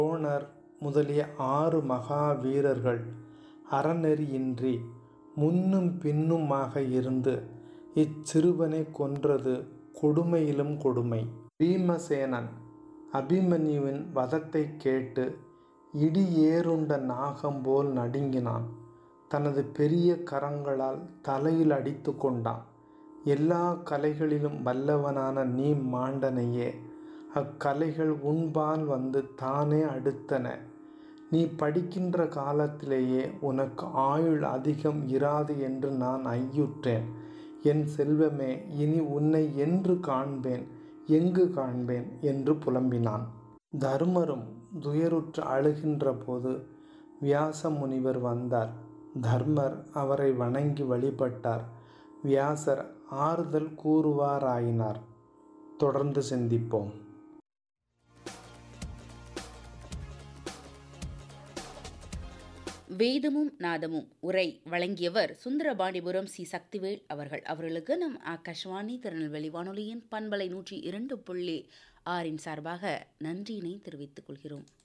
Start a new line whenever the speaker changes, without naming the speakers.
துரோணர் முதலிய ஆறு மகா வீரர்கள் அறநெறியின்றி முன்னும் பின்னுமாக இருந்து இச்சிறுவனை கொன்றது கொடுமையிலும் கொடுமை பீமசேனன் அபிமன்யுவின் வதத்தை கேட்டு இடி ஏறுண்ட நாகம் போல் நடுங்கினான் தனது பெரிய கரங்களால் தலையில் அடித்து கொண்டான் எல்லா கலைகளிலும் வல்லவனான நீ மாண்டனையே அக்கலைகள் உன்பால் வந்து தானே அடுத்தன நீ படிக்கின்ற காலத்திலேயே உனக்கு ஆயுள் அதிகம் இராது என்று நான் ஐயுற்றேன் என் செல்வமே இனி உன்னை என்று காண்பேன் எங்கு காண்பேன் என்று புலம்பினான் தர்மரும் துயருற்று அழுகின்ற போது வியாச முனிவர் வந்தார் தர்மர் அவரை வணங்கி வழிபட்டார் வியாசர் ஆறுதல் கூறுவாராயினார் தொடர்ந்து சிந்திப்போம்
வேதமும் நாதமும் உரை வழங்கியவர் சுந்தரபாண்டிபுரம் சி சக்திவேல் அவர்கள் அவர்களுக்கு நம் ஆகாஷ்வாணி திருநெல்வேலி வானொலியின் பண்பலை நூற்றி இரண்டு புள்ளி ஆறின் சார்பாக நன்றியினை தெரிவித்துக் கொள்கிறோம்